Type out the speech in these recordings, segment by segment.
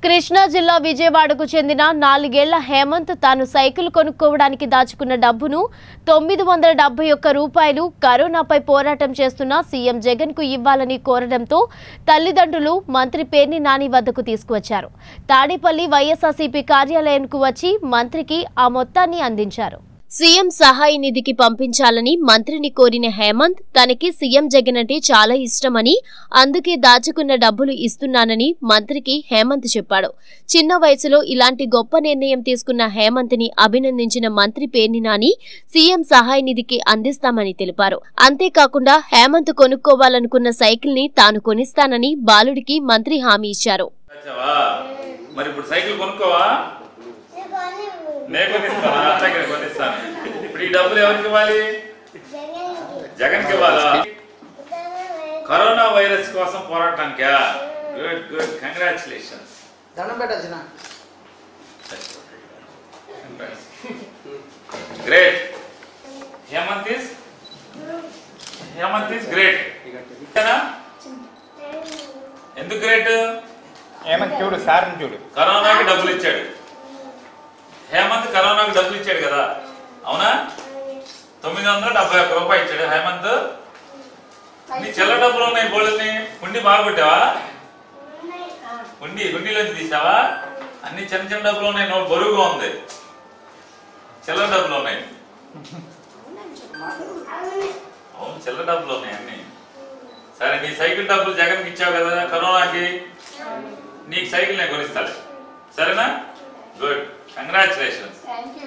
కృష్ణా జిల్లా విజయవాడకు చెందిన నాలుగేళ్ల హేమంత్ తాను సైకిల్ కొనుక్కోవడానికి దాచుకున్న డబ్బును తొమ్మిది వందల డెబ్బై ఒక్క రూపాయలు కరోనాపై పోరాటం చేస్తున్న సీఎం జగన్ కు ఇవ్వాలని కోరడంతో తల్లిదండ్రులు మంత్రి పేర్ని నాని వద్దకు తీసుకువచ్చారు తాడేపల్లి వైఎస్ఆర్సీపీ కార్యాలయానికి వచ్చి మంత్రికి ఆ మొత్తాన్ని అందించారు సీఎం సహాయ నిధికి పంపించాలని మంత్రిని కోరిన హేమంత్ తనకి సీఎం జగన్ అంటే చాలా ఇష్టమని అందుకే దాచుకున్న డబ్బులు ఇస్తున్నానని మంత్రికి హేమంత్ చెప్పాడు చిన్న వయసులో ఇలాంటి గొప్ప నిర్ణయం తీసుకున్న హేమంత్ని అభినందించిన మంత్రి పేర్ని నాని సీఎం సహాయ నిధికి అందిస్తామని తెలిపారు అంతేకాకుండా హేమంత్ కొనుక్కోవాలనుకున్న సైకిల్ ని తాను కొనిస్తానని బాలుడికి మంత్రి హామీ ఇచ్చారు వచ్చావా మరి ఇప్పుడు సైకిల్ కొనుక్కోవా నేను కొనిస్తాను అట్లాగే కొనిస్తాను ఇప్పుడు ఈ డబ్బులు ఎవరికి ఇవ్వాలి జగన్కి ఇవ్వాలా కరోనా వైరస్ కోసం పోరాటానికా గుడ్ గుడ్ కంగ్రాచులేషన్స్ దండం పెట్టచ్చిన great Hemanth is Hemanth is great ఎందుకు గ్రేట్ ఏమని చూడు సార్ని చూడు కరోనాకి డబ్బులు ఇచ్చాడు హేమంత్ కరోనాకి డబ్బులు ఇచ్చాడు కదా అవునా తొమ్మిది వందల డెబ్బై ఒక్క రూపాయి ఇచ్చాడు హేమంత్ నీ చిల్ల డబ్బులు ఉన్నాయి బోళ్ళని ఉండి బాగుంటావా ఉండి గుండీలోంచి తీసావా అన్ని చిన్న చిన్న డబ్బులు ఉన్నాయి నోట్ బరువుగా ఉంది చిల్లర డబ్బులు ఉన్నాయి అవును చిల్లర డబ్బులు ఉన్నాయి అన్ని సరే నీ సైకిల్ డబ్బులు జగన్కి ఇచ్చావు కదా కరోనాకి నీకు సైకిల్ నేను కొనిస్తాను సరేనా గుడ్ కంగ్రాచులేషన్స్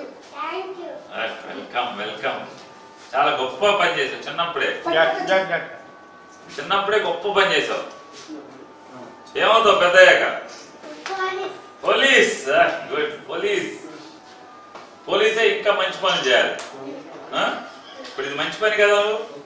వెల్కమ్ వెల్కమ్ చాలా గొప్ప పని చేసావు చిన్నప్పుడే జట్ జట్ జట్ చిన్నప్పుడే గొప్ప పని చేసావు ఏమవుతావు పెద్దయ్యాక పోలీస్ గుడ్ పోలీస్ పోలీసే ఇంకా మంచి పని చేయాలి ఆ? ఇప్పుడు ఇది మంచి పని కదా నువ్వు?